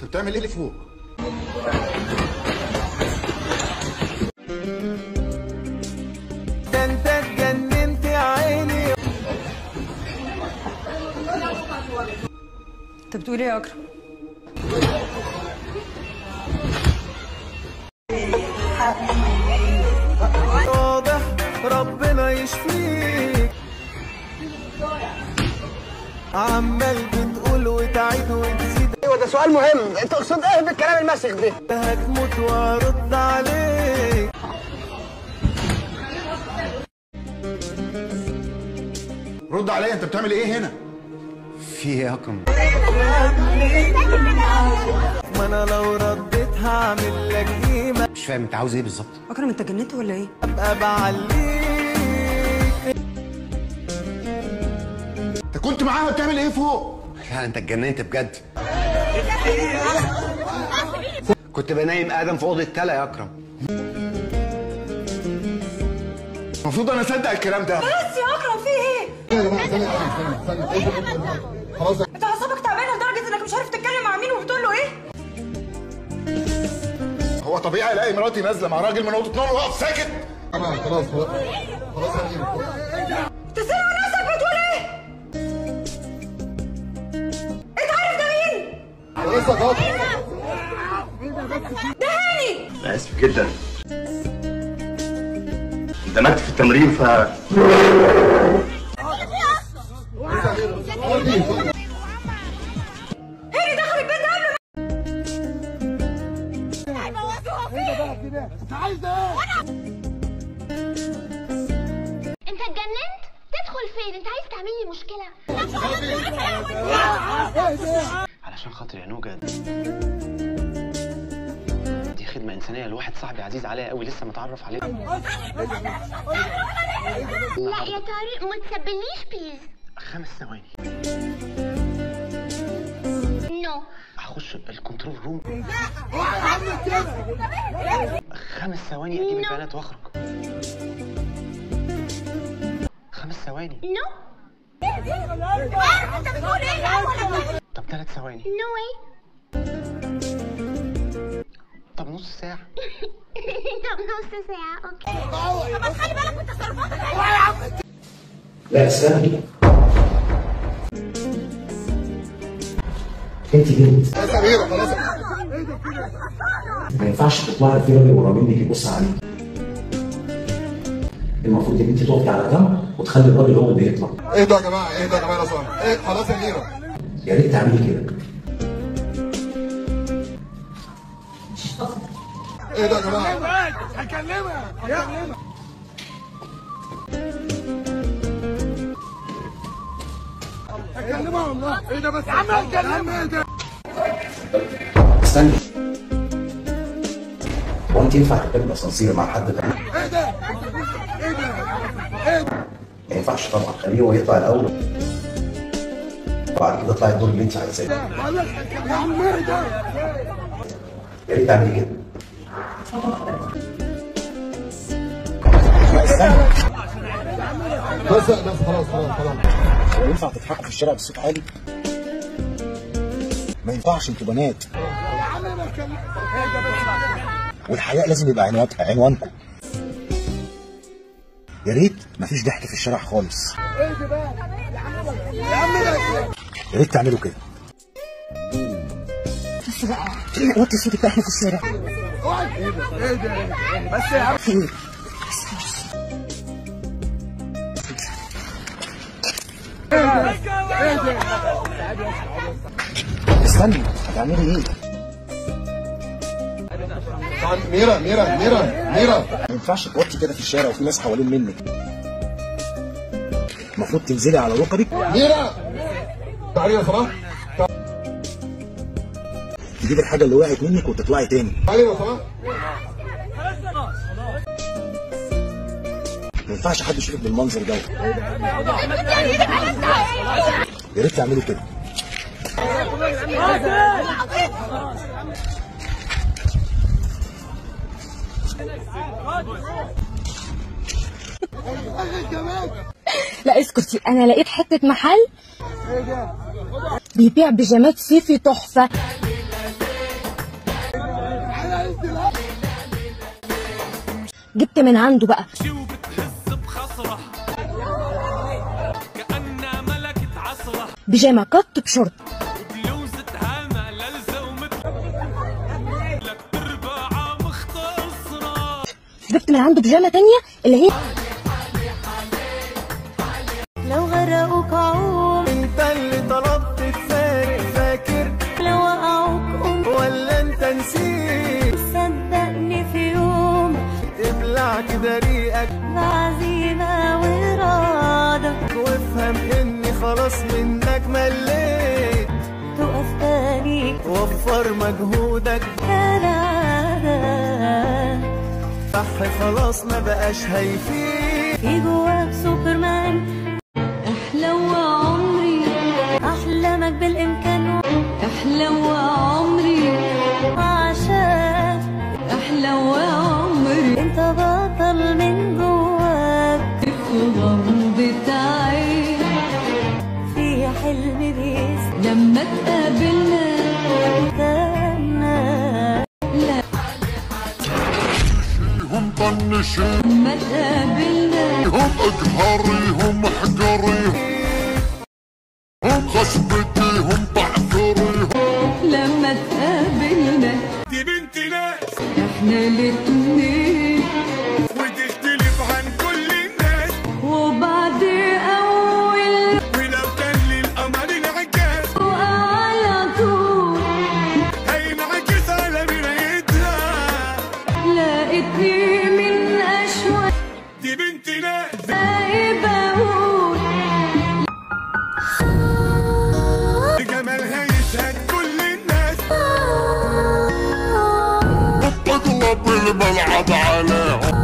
انت بتعمل ايه فوق ده انت اتجننت يا عيني انت بتقول ايه يا اكرم واضح ربنا يشفيك عمال بتقول وتعيد وتزيد ايوه ده سؤال مهم انت تقصد ايه بالكلام المسخ ده هتموت وارد عليك رد عليا انت بتعمل ايه هنا في ايه يا اكرم ما انا لو رديت هعمل لك قيمة مش فاهم انت عاوز ايه بالظبط اكرم انت جننت ولا ايه ابقى بعليك انت كنت معاها بتعمل ايه فوق لا انت اتجننت بجد كنت بنايم ادم في اوضه تلا يا اكرم المفروض انا اصدق الكلام ده بس يا اكرم في ايه خلاص انت اعصابك تعبانه لدرجه انك مش عارف تتكلم مع مين وبتقول له ايه هو طبيعي الاقي مراتي نازله مع راجل من اوضه نوم واقف ساكت خلاص خلاص خلاص خلاص تسرع نفسك بتقول ايه انت عارف ده مين خلاص خلاص ده هاني أنا آسف جدا اندمجت في التمرين ف هاني دخل البيت ده قبل انت اتجننت تدخل فين انت عايز تعمل لي مشكله علشان خاطر يا نوجة دي خدمة إنسانية لواحد صاحبي عزيز عليا قوي لسه متعرف عليه لا يا طارق ما تسبليش بليز خمس ثواني نو هخش الكنترول روم خمس ثواني أجيب البيانات وأخرج خمس ثواني نو انت بتقول ايه الاول طب ثلاث ثواني نو واي طب نص ساعة طب نص ساعه اوكي طب خلي بالك من تصرفاتك لا استنى انت بنت يا سميرة خلاص ما ينفعش تطلعي في راجل ورا منك يبص عليك المفروض ان انت تقفي على جنب وتخلي الراجل هو اللي يطلع اهدوا يا جماعة اهدوا يا جماعة لو سمحت ايه خلاص يا ميرا يا ريت تعملي كده اهدوا يا جماعة استني هو انت ينفع تركبي الاسانسير مع حد تاني؟ ما ينفعش طبعا خليه هو يطلع الاول وبعد كده اطلعي الدور اللي انت عايزاه يا ريت تعملي كده لا استنى بس بس خلاص خلاص خلاص ينفع تضحكوا في الشارع بصوت عالي؟ ما ينفعش انتوا بنات والحياء لازم يبقى عنوانها عنوانكم يا ريت مفيش ضحك في الشارع خالص يا ريت تعملوا كده بس بقى وطي صوتك بقى احنا في الشارع بس يا عم استني هتعملي ايه؟ ميرا ميرا ميرا ميرا ما ينفعش توطي كده في الشارع وفي ناس حوالين منك المفروض تنزلي على ركبك ميرا تعالي لو سمحت تجيب الحاجه اللي وقعت منك وتطلعي تاني تعالي لو سمحت ما ينفعش حد يشوفك بالمنظر ده يا ريت تعملي كده لا اسكتي انا لقيت حته محل بيبيع بيجامات صيفي تحفه جبت من عنده بقى بيجامه قط بشورت جبت من عنده بيجامه تانية اللي هي لو غرقوك عوم انت اللي طلبت تفارق فاكر لو وقعوك قوم ولا انت نسيت صدقني في يوم ابلع كده ريقك بعزيمة وإرادة وافهم اني خلاص منك مليت تقف تاني وفر مجهودك كالعادة صح خلاص ما بقاش هيفيد في جواك سوبرمان احلى عمري احلامك بالامكان احلى عمري عشان احلى عمري انت بطل من جواك في غمضة عين في حلم بيس لما تقابلنا كنا لا هم طنشين ما تقابلنا هم اقهاري هم حقري هم خصبتي هم بعثري لما تقابلنا دي بنت ناس احنا الاتنين وتختلف عن كل الناس وبعد اول ولو كان للقمر انعكاس وعلى طول هينعكس على مرايتها لقيتني من اشواق دي بنت ناس بقول جمالها يشهد كل الناس اقلب الملعب عليهم